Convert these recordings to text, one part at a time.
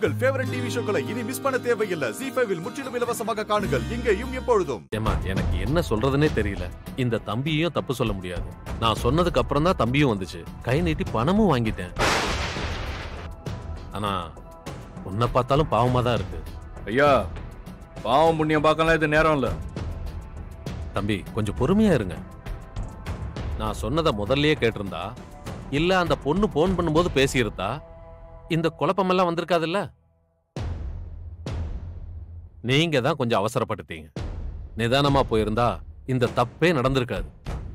உங்கள் favourite TV ஷோக்களை இனி miss பண்ண தேவையில்லை ஜி ஃபைவில் முற்றிலும் இலவசமாக காணுங்கள் இங்கேயும் எப்பொழுதும் ஏமா எனக்கு என்ன சொல்றதுனே தெரியல இந்த தம்பியையும் தப்பு சொல்ல முடியாது நான் சொன்னதுக்கு அப்புறம் தான் தம்பியும் வந்துச்சு கை நீட்டி பணமும் வாங்கிட்டேன் ஆனா உன்னை பார்த்தாலும் பாவமா தான் இருக்கு ஐயா பாவம் புண்ணியம் பார்க்கலாம் இது நேரம் இல்ல தம்பி கொஞ்சம் பொறுமையா இருங்க நான் சொன்னதை முதல்லயே கேட்டிருந்தா இல்ல அந்த பொண்ணு போன் பண்ணும்போது பேசியிருந்தா இந்த குழப்பமெல்லாம் வந்திருக்காதுல்ல நீங்க தான் கொஞ்சம் அவசரப்பட்டுட்டீங்க நிதானமா போயிருந்தா இந்த தப்பே நடந்திருக்காது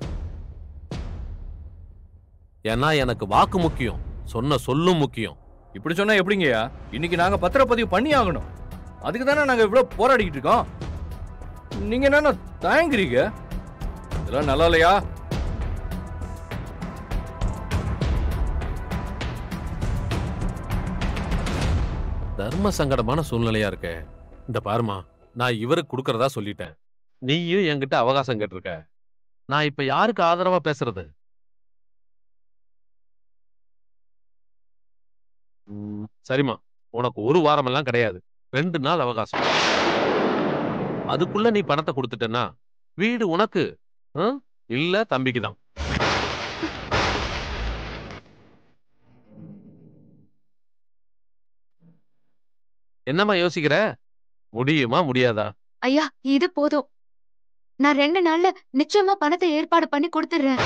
ஏன்னா எனக்கு வாக்கு முக்கியம் சொன்ன சொல்லும் முக்கியம் இப்படி சொன்னா எப்படிங்கய்யா இன்னைக்கு நாங்க பத்திரப்பதிவு பண்ணி ஆகணும் அதுக்கு தானே நாங்க இவ்வளவு போராடிக்கிட்டு இருக்கோம் நீங்க என்ன தயங்குறீங்க இதெல்லாம் நல்லா இல்லையா தர்ம சங்கடமான சூழ்நிலையா இருக்கே இந்த பாருமா நான் இவருக்கு கொடுக்கறதா சொல்லிட்டேன் நீயும் என்கிட்ட அவகாசம் கேட்டிருக்க நான் இப்ப யாருக்கு ஆதரவா பேசுறது ம், சரிம்மா உனக்கு ஒரு வாரமெல்லாம் கிடையாது ரெண்டு நாள் அவகாசம் அதுக்குள்ள நீ பணத்தை கொடுத்துட்டேன்னா வீடு உனக்கு ஆ? இல்ல தம்பிக்கு தான் என்னம்மா யோசிக்கிற முடியுமா முடியாதா ஐயா இது போதும் நான் ரெண்டு நாள்ல நிச்சயமா பணத்தை ஏற்பாடு பண்ணி கொடுத்துடுறேன்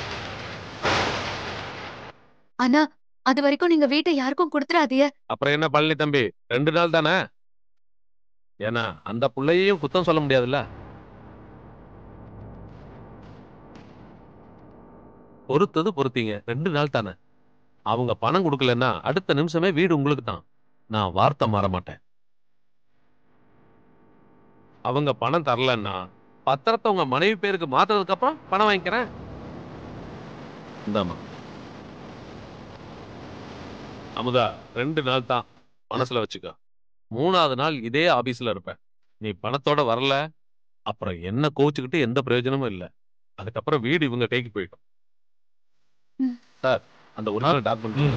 ஆனா அது வரைக்கும் நீங்க வீட்டை யாருக்கும் கொடுத்துறாதீங்க அப்புறம் என்ன பழனி தம்பி ரெண்டு நாள் தானே ஏன்னா அந்த புள்ளையையும் குத்தம் சொல்ல முடியாதுல்ல பொறுத்தது பொறுத்தீங்க ரெண்டு நாள் தானே அவங்க பணம் கொடுக்கலன்னா அடுத்த நிமிஷமே வீடு உங்களுக்கு தான் நான் வார்த்தை மாற மாட்டேன் அவங்க பணம் தரலன்னா பத்திரத்தை உங்க மனைவி பேருக்கு மாத்ததுக்கு அப்புறம் பணம் வாங்கிக்கிறேன் இந்தாம்மா அமுதா ரெண்டு நாள் தான் மனசுல வச்சுக்க மூணாவது நாள் இதே ஆபீஸ்ல இருப்பேன் நீ பணத்தோட வரல அப்புறம் என்ன கோச்சுக்கிட்டு எந்த பிரயோஜனமும் இல்ல அதுக்கப்புறம் வீடு இவங்க கைக்கு போயிடும் ம். சார் அந்த ஒரு நாள் டாக்குமெண்ட்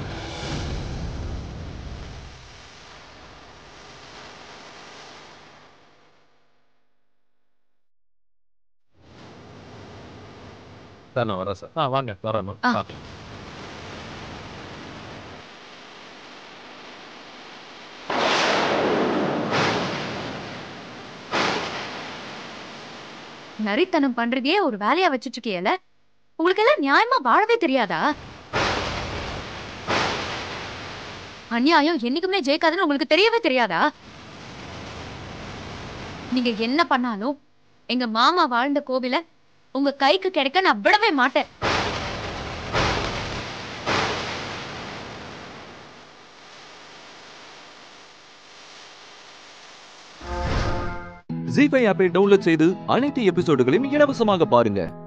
சார் நான் வரேன் சார் ஆ வாங்க வரேன் ஆ. பார்க்கலாம் நரித்தனம் பண்றதையே ஒரு வேலையா வச்சுட்டு இருக்கீல உங்களுக்கு எல்லாம் நியாயமா வாழவே தெரியாதா அநியாயம் என்னைக்குமே ஜெயிக்காதுன்னு உங்களுக்கு தெரியவே தெரியாதா நீங்க என்ன பண்ணாலும் எங்க மாமா வாழ்ந்த கோவில உங்க கைக்கு கிடைக்க நான் விடவே மாட்டேன் ஜி ஃபைவ் ஆப்பை டவுன்லோட் செய்து அனைத்து எபிசோடுகளையும் இலவசமாக பாருங்க